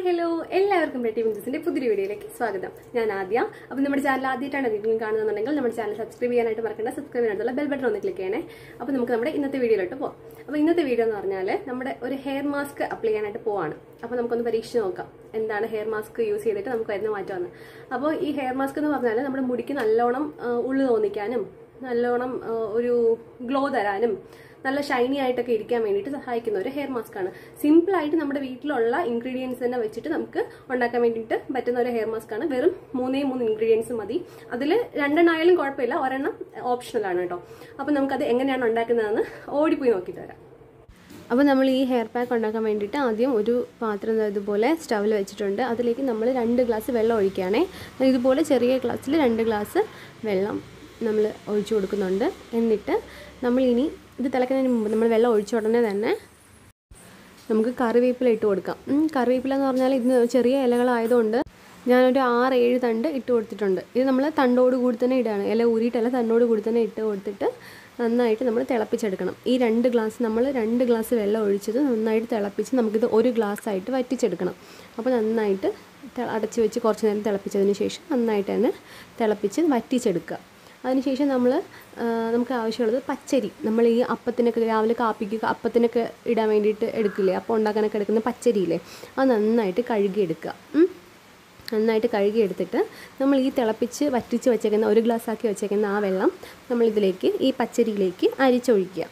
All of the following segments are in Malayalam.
ഹലോ എല്ലാവർക്കും ബ്രെറ്റി മിൻസിന്റെ പുതിയൊരു വീഡിയോയിലേക്ക് സ്വാഗതം ഞാൻ ആദ്യ അപ്പം നമ്മുടെ ചാനൽ ആദ്യമായിട്ടാണ് നിങ്ങൾ കാണുന്നുണ്ടെങ്കിൽ നമ്മുടെ ചാനൽ സബ്സ്ക്രൈബ് ചെയ്യാനായിട്ട് മറക്കേണ്ട സബ്സ്ക്രൈബ് ചെയ്യാനായിട്ടുള്ള ബെൽ ബട്ടൺ ഒന്ന് ക്ലിക്ക് ചെയ്യണേ അപ്പോൾ നമുക്ക് നമ്മുടെ ഇന്നത്തെ വീഡിയോയിലോട്ട് പോകാം അപ്പോൾ ഇന്നത്തെ വീഡിയോ എന്ന് പറഞ്ഞാൽ നമ്മുടെ ഒരു ഹെയർ മാസ്ക് അപ്ലൈ ചെയ്യാനായിട്ട് പോവാണ് അപ്പോൾ നമുക്കൊന്ന് പരീക്ഷിച്ച് നോക്കാം എന്താണ് ഹെയർ മാസ്ക് യൂസ് ചെയ്തിട്ട് നമുക്ക് വരുന്ന മാറ്റമെന്ന് അപ്പോൾ ഈ ഹെയർ മാസ്ക് എന്ന് പറഞ്ഞാൽ നമ്മുടെ മുടിക്ക് നല്ലോണം ആ, ഉള്ളു തോന്നിക്കാനും നല്ലോണം ആ, ഒരു ഗ്ലോ തരാനും നല്ല ഷൈനി ആയിട്ടൊക്കെ ഇരിക്കാൻ വേണ്ടിയിട്ട് സഹായിക്കുന്ന ഒരു ഹെയർ മാസ്ക് ആണ് സിമ്പിൾ ആയിട്ട് നമ്മുടെ വീട്ടിലുള്ള ഇൻഗ്രീഡിയൻസ് തന്നെ വെച്ചിട്ട് നമുക്ക് ഉണ്ടാക്കാൻ വേണ്ടിയിട്ട് പറ്റുന്ന ഒരു ഹെയർ മാസ്ക് ആണ് വെറും മൂന്നേ മൂന്ന് ഇൻഗ്രീഡിയൻസ് മതി അതിൽ രണ്ടെണ്ണായാലും കുഴപ്പമില്ല ഒരെണ്ണം ഓപ്ഷണൽ ആണ് കേട്ടോ അപ്പോൾ നമുക്കത് എങ്ങനെയാണ് ഉണ്ടാക്കുന്നതെന്ന് ഓടിപ്പോയി നോക്കിയിട്ട് വരാം അപ്പോൾ നമ്മൾ ഈ ഹെയർ പാക്ക് ഉണ്ടാക്കാൻ വേണ്ടിയിട്ട് ആദ്യം ഒരു പാത്രം ദാ ഇതുപോലെ സ്റ്റവിൽ വെച്ചിട്ടുണ്ട് അതിലേക്ക് നമ്മൾ രണ്ട് ഗ്ലാസ് വെള്ളം ഒഴിക്കുകയാണേ ഇതുപോലെ ചെറിയ ഗ്ലാസ്സിൽ രണ്ട് ഗ്ലാസ് വെള്ളം നമ്മൾ ഒഴിച്ചു കൊടുക്കുന്നുണ്ട് എന്നിട്ട് നമ്മൾ ഇനി ഇത് തിളക്കുന്നതിന് മുമ്പ് നമ്മൾ വെള്ളം ഒഴിച്ച ഉടനെ തന്നെ നമുക്ക് കറിവേപ്പില ഇട്ട് കൊടുക്കാം ഉം, കറിവേപ്പില എന്ന് പറഞ്ഞാൽ ഇതിന് ചെറിയ ഇലകളായതുകൊണ്ട് ഞാനൊരു ആറ് ഏഴ് തണ്ട് ഇട്ട് കൊടുത്തിട്ടുണ്ട് ഇത് നമ്മൾ തണ്ടോട് കൂടി തന്നെ ഇടുകയാണ് ഇല ഊരിയിട്ടല്ല തണ്ടോട് കൂടി തന്നെ ഇട്ട് കൊടുത്തിട്ട് നന്നായിട്ട് നമ്മൾ തിളപ്പിച്ചെടുക്കണം ഈ രണ്ട് ഗ്ലാസ് നമ്മൾ രണ്ട് ഗ്ലാസ് വെള്ളം ഒഴിച്ചത് നന്നായിട്ട് തിളപ്പിച്ച് നമുക്കിത് ഒരു ഗ്ലാസ് ആയിട്ട് വറ്റിച്ചെടുക്കണം അപ്പോൾ നന്നായിട്ട് തെ- അടച്ച് വെച്ച് കുറച്ച് നേരം തിളപ്പിച്ചതിന് ശേഷം നന്നായിട്ട് തന്നെ തിളപ്പിച്ച് വറ്റിച്ചെടുക്കുക അതിനുശേഷം നമ്മൾ നമുക്ക് ആവശ്യമുള്ളത് പച്ചരി നമ്മൾ ഈ അപ്പത്തിനൊക്കെ രാവിലെ കാപ്പിക്ക് അപ്പത്തിനൊക്കെ ഇടാൻ വേണ്ടിയിട്ട് എടുക്കില്ലേ അപ്പം ഉണ്ടാക്കാനൊക്കെ എടുക്കുന്ന പച്ചരിയില്ലേ അത് നന്നായിട്ട് കഴുകിയെടുക്കുക ഉം. നന്നായിട്ട് കഴുകിയെടുത്തിട്ട് നമ്മൾ ഈ തിളപ്പിച്ച് വറ്റിച്ച് വെച്ചേക്കുന്ന ഒരു ഗ്ലാസ് ആക്കി വെച്ചേക്കുന്ന ആ വെള്ളം നമ്മളിതിലേക്ക് ഈ പച്ചരിയിലേക്ക് അരിച്ചൊഴിക്കുക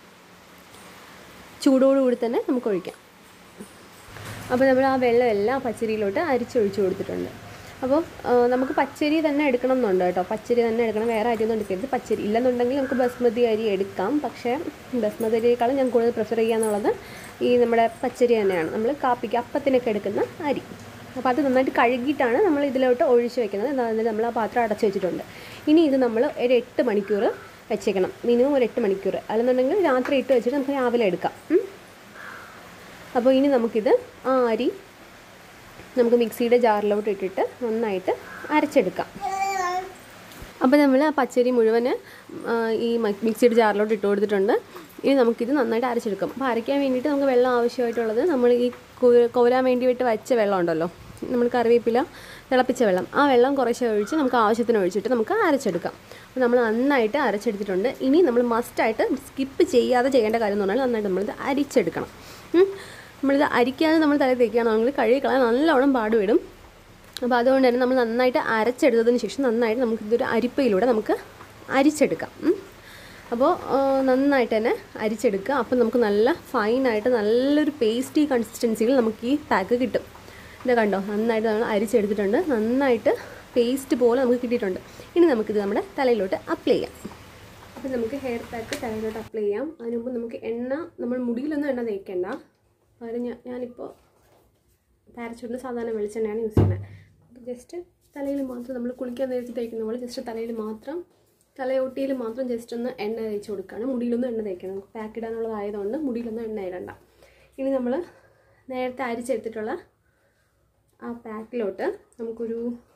ചൂടോടുകൂടി തന്നെ നമുക്ക് ഒഴിക്കാം അപ്പോൾ നമ്മൾ ആ വെള്ളം എല്ലാം പച്ചരിയിലോട്ട് അരിച്ചൊഴിച്ച് കൊടുത്തിട്ടുണ്ട് അപ്പോൾ ആ, നമുക്ക് പച്ചരി തന്നെ എടുക്കണം എന്നുണ്ട് കേട്ടോ പച്ചരി തന്നെ എടുക്കണം വേറെ അരിയൊന്നും എടുക്കരുത് പച്ചരി ഇല്ലെന്നുണ്ടെങ്കിൽ നമുക്ക് ബസ്മതി അരി എടുക്കാം പക്ഷേ ബസ്മതി അരിയേക്കാളും ഞാൻ കൂടുതൽ പ്രിഫർ ചെയ്യുക എന്നുള്ളത് ഈ നമ്മുടെ പച്ചരി തന്നെയാണ് നമ്മൾ കാപ്പിക്ക് അപ്പത്തിനൊക്കെ എടുക്കുന്ന അരി അപ്പോൾ അത് നന്നായിട്ട് കഴുകിയിട്ടാണ് നമ്മൾ ഇതിലോട്ട് ഒഴിച്ച് വെക്കുന്നത് അതായത് നമ്മൾ ആ പാത്രം അടച്ചു വെച്ചിട്ടുണ്ട് ഇനി ഇത് നമ്മൾ ഒരു എട്ട് മണിക്കൂർ വെച്ചേക്കണം മിനിമം ഒരു എട്ട് മണിക്കൂർ അല്ലെന്നുണ്ടെങ്കിൽ രാത്രി ഇട്ട് വെച്ചിട്ട് നമുക്ക് രാവിലെ എടുക്കാം ഉം. അപ്പോൾ ഇനി നമുക്കിത് ആ അരി നമുക്ക് മിക്സിയുടെ ജാറിലോട്ട് ഇട്ടിട്ട് നന്നായിട്ട് അരച്ചെടുക്കാം അപ്പോൾ നമ്മൾ ആ പച്ചരി മുഴുവന് ആ, ഈ മ- മിക്സിയുടെ ജാറിലോട്ട് ഇട്ട് കൊടുത്തിട്ടുണ്ട് ഇനി നമുക്കിത് നന്നായിട്ട് അരച്ചെടുക്കാം അപ്പോൾ അരയ്ക്കാൻ വേണ്ടിയിട്ട് നമുക്ക് വെള്ളം ആവശ്യമായിട്ടുള്ളത് നമ്മൾ ഈ കു- കോരാൻ വേണ്ടി വിട്ട് വച്ച വെള്ളം ഉണ്ടല്ലോ നമ്മൾ കറിവേപ്പില തിളപ്പിച്ച വെള്ളം ആ വെള്ളം കുറച്ച് ഒഴിച്ച് നമുക്ക് ആവശ്യത്തിന് ഒഴിച്ചിട്ട് നമുക്ക് അരച്ചെടുക്കാം അപ്പോൾ നമ്മൾ നന്നായിട്ട് അരച്ചെടുത്തിട്ടുണ്ട് ഇനി നമ്മൾ മസ്റ്റായിട്ട് സ്കിപ്പ് ചെയ്യാതെ ചെയ്യേണ്ട കാര്യം എന്ന് പറഞ്ഞാൽ നന്നായിട്ട് നമ്മളിത് അരിച്ചെടുക്കണം ഉം. നമ്മളിത് അരിക്കാതെ നമ്മൾ തലയിൽ തേക്കുകയാണെങ്കിൽ കഴുകിക്കളയാൻ നല്ലോണം പാടുവിടും അപ്പോൾ അതുകൊണ്ട് തന്നെ നമ്മൾ നന്നായിട്ട് അരച്ചെടുത്തതിന് ശേഷം നന്നായിട്ട് നമുക്ക് ഇതൊരു അരിപ്പയിലൂടെ നമുക്ക് അരിച്ചെടുക്കാം ഉം. അപ്പോൾ ആ, നന്നായിട്ട് തന്നെ അരിച്ചെടുക്കുക അപ്പോൾ നമുക്ക് നല്ല ഫൈനായിട്ട് നല്ലൊരു പേസ്റ്റി കൺസിസ്റ്റൻസിയിൽ നമുക്ക് ഈ പാക്ക് കിട്ടും ഇത് കണ്ടോ നന്നായിട്ട് നമ്മൾ അരിച്ചെടുത്തിട്ടുണ്ട് നന്നായിട്ട് പേസ്റ്റ് പോലെ നമുക്ക് കിട്ടിയിട്ടുണ്ട് ഇനി നമുക്കിത് നമ്മുടെ തലയിലോട്ട് അപ്ലൈ ചെയ്യാം അപ്പോൾ നമുക്ക് ഹെയർ പാക്ക് തലയിലോട്ട് അപ്ലൈ ചെയ്യാം അതിന് മുമ്പ് നമുക്ക് എണ്ണ നമ്മൾ മുടിയിലൊന്നും എണ്ണ തേക്കണ്ട പകരം ഞാൻ ഞാനിപ്പോൾ പാരച്ചൂട്ടിന് സാധാരണ വെളിച്ചെണ്ണയാണ് യൂസ് ചെയ്യുന്നത് അപ്പോൾ ജസ്റ്റ് തലയിൽ മാത്രം നമ്മൾ കുളിക്കാൻ നേരത്ത് തേക്കുന്ന പോലെ ജസ്റ്റ് തലയിൽ മാത്രം തലയോട്ടിയിൽ മാത്രം ജസ്റ്റ് ഒന്ന് എണ്ണ തേച്ച് കൊടുക്കുകയാണ് മുടിയിലൊന്നും എണ്ണ തേക്കണം നമുക്ക് പാക്ക് ഇടാനുള്ളതായതുകൊണ്ട് മുടിയിലൊന്നും എണ്ണ ഇടണ്ട ഇനി നമ്മൾ നേരത്തെ അരിച്ചെടുത്തിട്ടുള്ള ആ പാക്കിലോട്ട് നമുക്കൊരു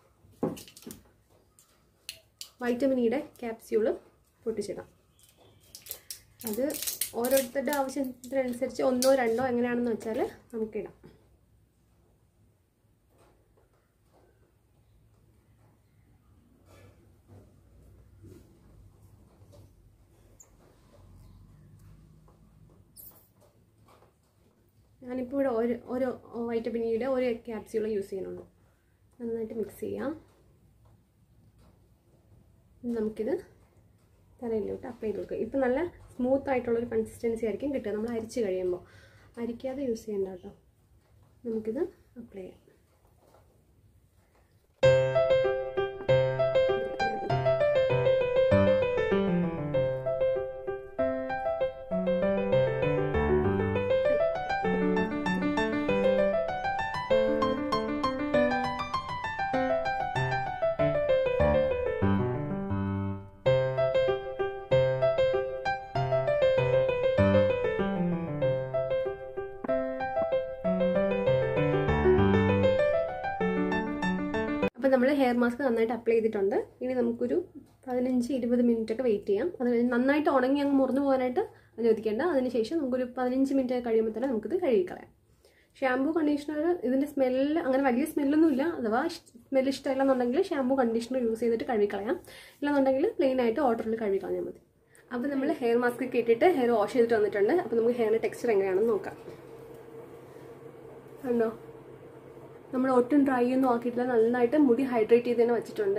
വൈറ്റമിൻ ഇയുടെ ക്യാപ്സ്യൂള് പൊട്ടിച്ചിടാം അത് ഓരോരുത്തരുടെ ആവശ്യത്തിനനുസരിച്ച് ഒന്നോ രണ്ടോ എങ്ങനെയാണെന്ന് വെച്ചാൽ നമുക്കിടാം ഞാനിപ്പോൾ ഇവിടെ ഒരു ഒരു വൈറ്റമിൻ ഇയുടെ ഒരു ക്യാപ്സ്യൂൾ യൂസ് ചെയ്യുന്നുള്ളൂ നന്നായിട്ട് മിക്സ് ചെയ്യാം ഇനി നമുക്കിത് തലയിലോട്ട് അപ്ലൈ ചെയ്ത് കൊടുക്കുക ഇപ്പം നല്ല സ്മൂത്ത് ആയിട്ടുള്ളൊരു കൺസിസ്റ്റൻസി ആയിരിക്കും കിട്ടുക നമ്മൾ അരിച്ച് കഴിയുമ്പോൾ അരിക്കാതെ യൂസ് ചെയ്യണ്ട കേട്ടോ നമുക്കിത് അപ്ലൈ ചെയ്യാം അപ്പോൾ നമ്മൾ ഹെയർ മാസ്ക് നന്നായിട്ട് അപ്ലൈ ചെയ്തിട്ടുണ്ട് ഇനി നമുക്കൊരു പതിനഞ്ച് ഇരുപത് മിനിറ്റ് ഒക്കെ വെയിറ്റ് ചെയ്യാം അത് കഴിഞ്ഞ് നന്നായിട്ട് ഉണങ്ങി അങ്ങ് മുറിഞ്ഞു പോകാനായിട്ട് അനുവദിക്കേണ്ട അതിനുശേഷം നമുക്കൊരു പതിനഞ്ച് മിനിറ്റ് കഴിയുമ്പോൾ തന്നെ നമുക്കിത് കഴുകിക്കളയാം ഷാമ്പൂ കണ്ടീഷണർ ഇതിൻ്റെ സ്മെല്ല് അങ്ങനെ വലിയ സ്മെല്ലൊന്നും ഇല്ല അഥവാ സ്മെല്ല് ഇഷ്ടമില്ലെന്നുണ്ടെങ്കിൽ ഷാമ്പൂ കണ്ടീഷണർ യൂസ് ചെയ്തിട്ട് കഴുകിക്കളയാം ഇല്ലെന്നുണ്ടെങ്കിൽ പ്ലെയിൻ ആയിട്ട് ഓട്ടറിൽ കഴുകിക്കളഞ്ഞാൽ മതി അപ്പോൾ നമ്മൾ ഹെയർ മാസ്ക് ഒക്കെ ഇട്ടിട്ട് ഹെയർ വാഷ് ചെയ്തിട്ട് വന്നിട്ടുണ്ട് അപ്പോൾ നമുക്ക് ഹെയറിൻ്റെ ടെക്സ്ചർ എങ്ങനെയാണെന്ന് നോക്കാം കണ്ടോ നമ്മൾ ഒട്ടും ഡ്രൈ ഒന്നും ആക്കിയിട്ടില്ല നന്നായിട്ട് മുടി ഹൈഡ്രേറ്റ് ചെയ്ത് തന്നെ വെച്ചിട്ടുണ്ട്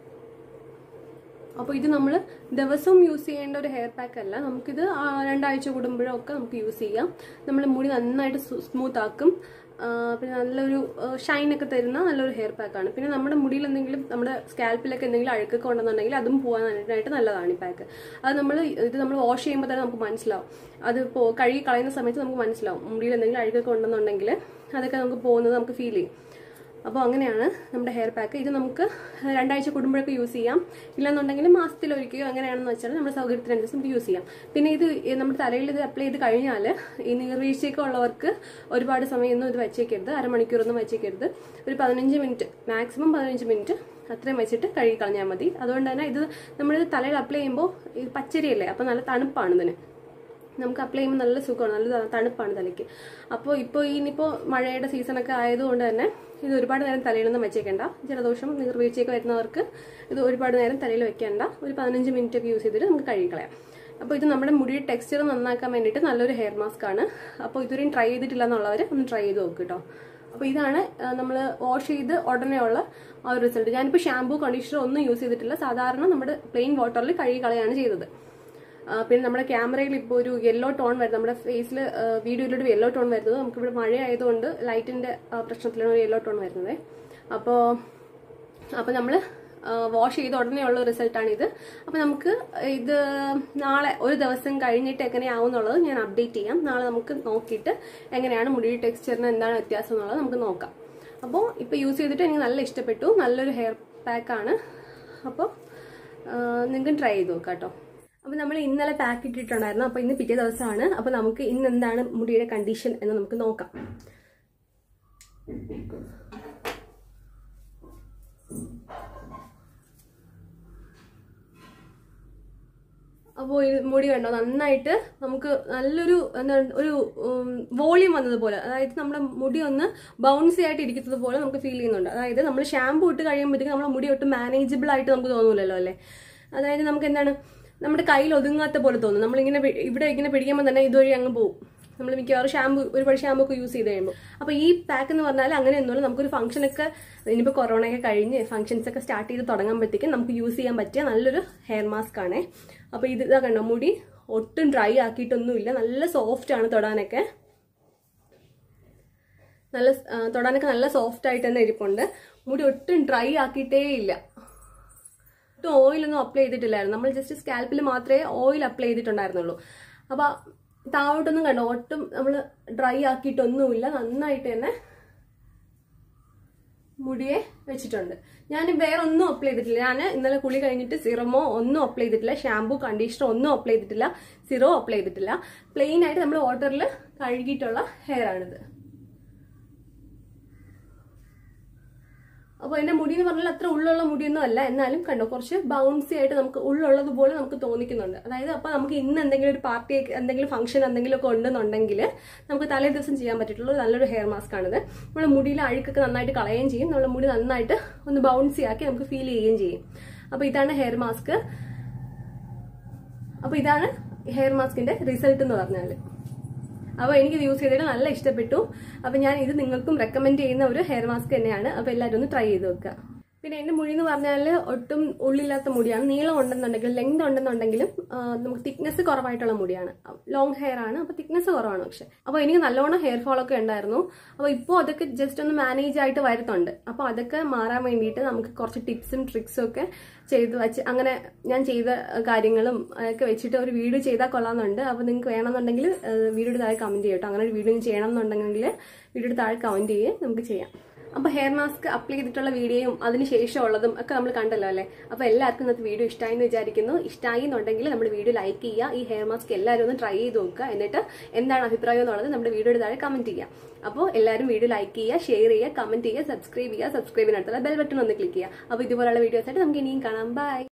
അപ്പോൾ ഇത് നമ്മൾ ദിവസവും യൂസ് ചെയ്യേണ്ട ഒരു ഹെയർ പാക്ക് അല്ല നമുക്കിത് ആ രണ്ടാഴ്ച കൂടുമ്പോഴൊക്കെ നമുക്ക് യൂസ് ചെയ്യാം നമ്മൾ മുടി നന്നായിട്ട് സ്മൂത്ത് ആക്കും ആ, പിന്നെ നല്ലൊരു ഷൈനൊക്കെ തരുന്ന നല്ലൊരു ഹെയർ പാക്കാണ് പിന്നെ നമ്മുടെ മുടിയിൽ എന്തെങ്കിലും നമ്മുടെ സ്കാൽപ്പിലൊക്കെ എന്തെങ്കിലും അഴുക്കൊക്കെ ഉണ്ടെന്നുണ്ടെങ്കിൽ അതും പോകാനായിട്ട് നല്ലതാണ് ഈ പാക്ക് അത് നമ്മൾ ഇത് നമ്മൾ വാഷ് ചെയ്യുമ്പോൾ തന്നെ നമുക്ക് മനസ്സിലാവും അത് പോ കഴുകി കളയുന്ന സമയത്ത് നമുക്ക് മനസ്സിലാവും മുടിയിൽ എന്തെങ്കിലും അഴുക്കൊക്കെ ഉണ്ടെന്നുണ്ടെങ്കിൽ അതൊക്കെ നമുക്ക് പോകുന്നത് നമുക്ക് ഫീൽ ചെയ്യും അപ്പോൾ അങ്ങനെയാണ് നമ്മുടെ ഹെയർ പാക്ക് ഇത് നമുക്ക് രണ്ടാഴ്ച കൂടുമ്പോഴൊക്കെ യൂസ് ചെയ്യാം ഇല്ലെന്നുണ്ടെങ്കിൽ മാസത്തിലൊരിക്കയോ എങ്ങനെയാണെന്ന് വെച്ചാൽ നമ്മുടെ സൗകര്യത്തിനനുസരിച്ച് നമുക്ക് യൂസ് ചെയ്യാം പിന്നെ ഇത് ഈ നമ്മുടെ തലയിൽ ഇത് അപ്ലൈ ചെയ്ത് കഴിഞ്ഞാൽ ഈ നീർവീഴ്ചയൊക്കെ ഉള്ളവർക്ക് ഒരുപാട് സമയമൊന്നും ഇത് വെച്ചേക്കരുത് അരമണിക്കൂറൊന്നും വെച്ചേക്കരുത് ഒരു പതിനഞ്ച് മിനിറ്റ് മാക്സിമം പതിനഞ്ച് മിനിറ്റ് അത്രയും വെച്ചിട്ട് കഴുകി കളഞ്ഞാൽ മതി അതുകൊണ്ട് തന്നെ ഇത് നമ്മൾ തലയിൽ അപ്ലൈ ചെയ്യുമ്പോൾ ഈ പച്ചരിയല്ലേ അപ്പോൾ നല്ല തണുപ്പാണ് ഇതിന് നമുക്ക് അപ്ലൈ ചെയ്യുമ്പോൾ നല്ല സുഖമാണ് നല്ല ത- തണുപ്പാണ് തലയ്ക്ക് അപ്പോൾ ഇപ്പോൾ ഇനിയിപ്പോൾ മഴയുടെ സീസണൊക്കെ ആയതുകൊണ്ട് തന്നെ ഇത് ഒരുപാട് നേരം തലയിലൊന്നും വെച്ചേക്കേണ്ട ജലദോഷം നീർവീഴ്ചയൊക്കെ വരുന്നവർക്ക് ഇത് ഒരുപാട് നേരം തലയിൽ വെക്കേണ്ട ഒരു പതിനഞ്ച് മിനിറ്റ് ഒക്കെ യൂസ് ചെയ്തിട്ട് നമുക്ക് കഴുകിക്കളയാം അപ്പോൾ ഇത് നമ്മുടെ മുടിയുടെ ടെക്സ്ചർ നന്നാക്കാൻ വേണ്ടിയിട്ട് നല്ലൊരു ഹെയർ മാസ്ക് ആണ് അപ്പോൾ ഇതുവരെയും ട്രൈ ചെയ്തിട്ടില്ല എന്നുള്ളവർ ഒന്ന് ട്രൈ ചെയ്ത് നോക്ക് കേട്ടോ അപ്പോൾ ഇതാണ് നമ്മൾ വാഷ് ചെയ്ത് ഉടനെയുള്ള ആ ഒരു റിസൾട്ട് ഞാനിപ്പോൾ ഷാമ്പൂ കണ്ടീഷണർ ഒന്നും യൂസ് ചെയ്തിട്ടില്ല സാധാരണ നമ്മുടെ പ്ലെയിൻ വാട്ടറിൽ കഴുകി കളയാണ് ചെയ്തത് ആ, പിന്നെ നമ്മുടെ ക്യാമറയിൽ ഇപ്പോൾ ഒരു യെല്ലോ ടോൺ വരുന്നത് നമ്മുടെ ഫേസിൽ വീഡിയോയിലൊരു യെല്ലോ ടോൺ വരുന്നത് നമുക്കിവിടെ മഴ ആയതുകൊണ്ട് ലൈറ്റിന്റെ പ്രശ്നത്തിലാണ് ഒരു യെല്ലോ ടോൺ വരുന്നത് അപ്പോൾ അപ്പോൾ നമ്മൾ വാഷ് ചെയ്ത ഉടനെയുള്ള റിസൾട്ടാണ് ഇത് അപ്പോൾ നമുക്ക് ഇത് നാളെ ഒരു ദിവസം കഴിഞ്ഞിട്ട് എങ്ങനെയാവും എന്നുള്ളത് ഞാൻ അപ്ഡേറ്റ് ചെയ്യാം നാളെ നമുക്ക് നോക്കിയിട്ട് എങ്ങനെയാണ് മുടി ടെക്സ്ചറിന് എന്താണ് വ്യത്യാസം എന്നുള്ളത് നമുക്ക് നോക്കാം അപ്പോൾ ഇപ്പോൾ യൂസ് ചെയ്തിട്ട് എനിക്ക് നല്ല ഇഷ്ടപ്പെട്ടു നല്ലൊരു ഹെയർ പാക്കാണ് അപ്പോൾ നിങ്ങൾക്ക് ട്രൈ ചെയ്ത് നോക്കാം കേട്ടോ അപ്പോൾ നമ്മൾ ഇന്നലെ പാക്ക് ഇട്ടിട്ടുണ്ടായിരുന്നു അപ്പോൾ ഇന്ന് പിറ്റേ ദിവസമാണ് അപ്പോൾ നമുക്ക് ഇന്ന് എന്താണ് മുടിയുടെ കണ്ടീഷൻ എന്ന് നമുക്ക് നോക്കാം അപ്പോൾ ഈ മുടി കണ്ടോ നന്നായിട്ട് നമുക്ക് നല്ലൊരു എന്താ ഒരു വോളിയം വന്നതുപോലെ അതായത് നമ്മുടെ മുടി ഒന്ന് ബൗൺസി ആയിട്ട് ഇരിക്കുന്നത് പോലെ നമുക്ക് ഫീൽ ചെയ്യുന്നുണ്ട് അതായത് നമ്മൾ ഷാമ്പു ഇട്ട് കഴിയുമ്പോഴത്തേക്കും നമ്മുടെ മുടി ഒട്ടും മാനേജബിൾ ആയിട്ട് നമുക്ക് തോന്നൂലല്ലോ അല്ലേ അതായത് നമുക്ക് എന്താണ് നമ്മുടെ കയ്യിൽ ഒതുങ്ങാത്ത പോലെ തോന്നും നമ്മളിങ്ങനെ പി- ഇവിടെ ഇങ്ങനെ പിടിക്കുമ്പോൾ തന്നെ ഇതുവഴി അങ്ങ് പോകും നമ്മൾ മിക്കവാറും ഷാമ്പു ഒരുപാട് ഷാമ്പു ഒക്കെ യൂസ് ചെയ്ത് കഴിയുമ്പോൾ അപ്പോൾ ഈ പാക്ക് എന്ന് പറഞ്ഞാൽ അങ്ങനെ ഒന്നുമില്ല നമുക്കൊരു ഫംഗ്ഷൻ ഒക്കെ ഇനിയിപ്പോൾ കൊറോണ ഒക്കെ കഴിഞ്ഞ് ഫംഗ്ഷൻസ് ഒക്കെ സ്റ്റാർട്ട് ചെയ്ത് തുടങ്ങുമ്പോഴത്തേക്കും നമുക്ക് യൂസ് ചെയ്യാൻ പറ്റിയ നല്ലൊരു ഹെയർ മാസ്ക് ആണേ അപ്പോൾ ഇത് ഇതാ കണ്ടോ മുടി ഒട്ടും ഡ്രൈ ആക്കിയിട്ടൊന്നുമില്ല നല്ല സോഫ്റ്റ് ആണ് തൊടാനൊക്കെ നല്ല ആ, തൊടാനൊക്കെ നല്ല സോഫ്റ്റ് ആയിട്ട് തന്നെ ഇരിപ്പുണ്ട് മുടി ഒട്ടും ഡ്രൈ ആക്കിയിട്ടേ ഇല്ല ഒട്ടും ഓയിലൊന്നും അപ്ലൈ ചെയ്തിട്ടില്ലായിരുന്നു നമ്മൾ ജസ്റ്റ് സ്കാൽപ്പിൽ മാത്രമേ ഓയിൽ അപ്ലൈ ചെയ്തിട്ടുണ്ടായിരുന്നുള്ളൂ അപ്പോൾ താഴോട്ടൊന്നും കണ്ടോ ഒട്ടും നമ്മൾ ഡ്രൈ ആക്കിയിട്ടൊന്നുമില്ല നന്നായിട്ട് തന്നെ മുടിയെ വെച്ചിട്ടുണ്ട് ഞാൻ വേറെ ഒന്നും അപ്ലൈ ചെയ്തിട്ടില്ല ഞാൻ ഇന്നലെ കുളി കഴിഞ്ഞിട്ട് സിറമോ ഒന്നും അപ്ലൈ ചെയ്തിട്ടില്ല ഷാമ്പു കണ്ടീഷണർ ഒന്നും അപ്ലൈ ചെയ്തിട്ടില്ല സിറോ അപ്ലൈ ചെയ്തിട്ടില്ല പ്ലെയിൻ ആയിട്ട് നമ്മൾ വാട്ടറിൽ കഴുകിയിട്ടുള്ള ഹെയർ ആണിത് അപ്പോൾ എൻ്റെ മുടി എന്ന് പറഞ്ഞാൽ അത്ര ഉള്ളുള്ള മുടിയൊന്നും അല്ല എന്നാലും കണ്ടോ കുറച്ച് ബൗൺസി ആയിട്ട് നമുക്ക് ഉള്ളുള്ളത് പോലെ നമുക്ക് തോന്നിക്കുന്നുണ്ട് അതായത് അപ്പോൾ നമുക്ക് ഇന്ന് എന്തെങ്കിലും ഒരു പാർട്ടി എന്തെങ്കിലും ഫംഗ്ഷൻ എന്തെങ്കിലും ഒക്കെ ഉണ്ടെന്നുണ്ടെങ്കിൽ നമുക്ക് തലേ ദിവസം ചെയ്യാൻ പറ്റിയിട്ടുള്ള ഒരു നല്ലൊരു ഹെയർ മാസ്ക് ആണിത് നമ്മുടെ മുടിയിലെ അഴുക്കൊക്കെ നന്നായിട്ട് കളയുകയും ചെയ്യും നമ്മുടെ മുടി നന്നായിട്ട് ഒന്ന് ബൗൺസി ആക്കി നമുക്ക് ഫീൽ ചെയ്യുകയും ചെയ്യും അപ്പോൾ ഇതാണ് ഹെയർ മാസ്ക് അപ്പോൾ ഇതാണ് ഹെയർ മാസ്കിന്റെ റിസൾട്ട് എന്ന് പറഞ്ഞാൽ അപ്പോൾ എനിക്കിത് യൂസ് ചെയ്തിട്ട് നല്ല ഇഷ്ടപ്പെട്ടു അപ്പോൾ ഞാൻ ഇത് നിങ്ങൾക്കും റെക്കമെൻഡ് ചെയ്യുന്ന ഒരു ഹെയർ മാസ്ക് തന്നെയാണ് അപ്പോൾ എല്ലാവരും ഒന്ന് ട്രൈ ചെയ്ത് നോക്കുക പിന്നെ എൻ്റെ മുടി എന്ന് പറഞ്ഞാൽ ഒട്ടും ഉള്ളില്ലാത്ത മുടിയാണ് നീളം ഉണ്ടെന്നുണ്ടെങ്കിലും ലെങ്ത് ഉണ്ടെന്നുണ്ടെങ്കിലും ആ, നമുക്ക് തിക്നെസ് കുറവായിട്ടുള്ള മുടിയാണ് ലോങ് ഹെയർ ആണ് അപ്പോൾ തിക്നെസ് കുറവാണ് പക്ഷെ അപ്പോൾ എനിക്ക് നല്ലോണം ഹെയർ ഫോൾ ഒക്കെ ഉണ്ടായിരുന്നു അപ്പോൾ ഇപ്പോൾ അതൊക്കെ ജസ്റ്റ് ഒന്ന് മാനേജ് ആയിട്ട് വരുന്നുണ്ട് അപ്പോൾ അതൊക്കെ മാറാൻ വേണ്ടിയിട്ട് നമുക്ക് കുറച്ച് ടിപ്സും ട്രിക്സും ഒക്കെ ചെയ്ത് വെച്ച് അങ്ങനെ ഞാൻ ചെയ്ത കാര്യങ്ങളും ഒക്കെ വെച്ചിട്ട് ഒരു വീഡിയോ ചെയ്താൽ കൊള്ളാമെന്നുണ്ട് അപ്പോൾ നിങ്ങൾക്ക് വേണമെന്നുണ്ടെങ്കിൽ വീഡിയോയുടെ താഴെ കമൻറ്റ് ചെയ്യട്ടോ അങ്ങനെ ഒരു വീഡിയോ ചെയ്യണം എന്നുണ്ടെങ്കിൽ വീഡിയോയുടെ താഴെ കമൻറ്റ് ചെയ്യുക നമുക്ക് ചെയ്യാം അപ്പോൾ ഹെയർ മാസ്ക് അപ്ലൈ ചെയ്തിട്ടുള്ള വീഡിയോയും അതിന് ശേഷമുള്ളതും ഒക്കെ നമ്മൾ കണ്ടല്ലോ അല്ലേ അപ്പോൾ എല്ലാവർക്കും ഇന്നത്തെ വീഡിയോ ഇഷ്ടമായി എന്ന് വിചാരിക്കുന്നു ഇഷ്ടമായി എന്നുണ്ടെങ്കിൽ നമ്മൾ വീഡിയോ ലൈക്ക് ചെയ്യുക ഈ ഹെയർ മാസ്ക് എല്ലാവരും ഒന്ന് ട്രൈ ചെയ്ത് നോക്കുക എന്നിട്ട് എന്താണ് അഭിപ്രായം എന്നുള്ളത് നമ്മുടെ വീഡിയോയുടെ താഴെ കമൻറ്റ് ചെയ്യുക അപ്പോൾ എല്ലാവരും വീഡിയോ ലൈക്ക് ചെയ്യുക ഷെയർ ചെയ്യുക കമൻറ്റ് ചെയ്യുക സബ്സ്ക്രൈബ് ചെയ്യുക സബ്സ്ക്രൈബിനടുത്തുള്ള ബെൽ ബട്ടൺ ഒന്ന് ക്ലിക്ക് ചെയ്യുക അപ്പോൾ ഇതുപോലുള്ള വീഡിയോസ് ആയിട്ട് നമുക്ക് ഇനിയും കാണാം ബൈ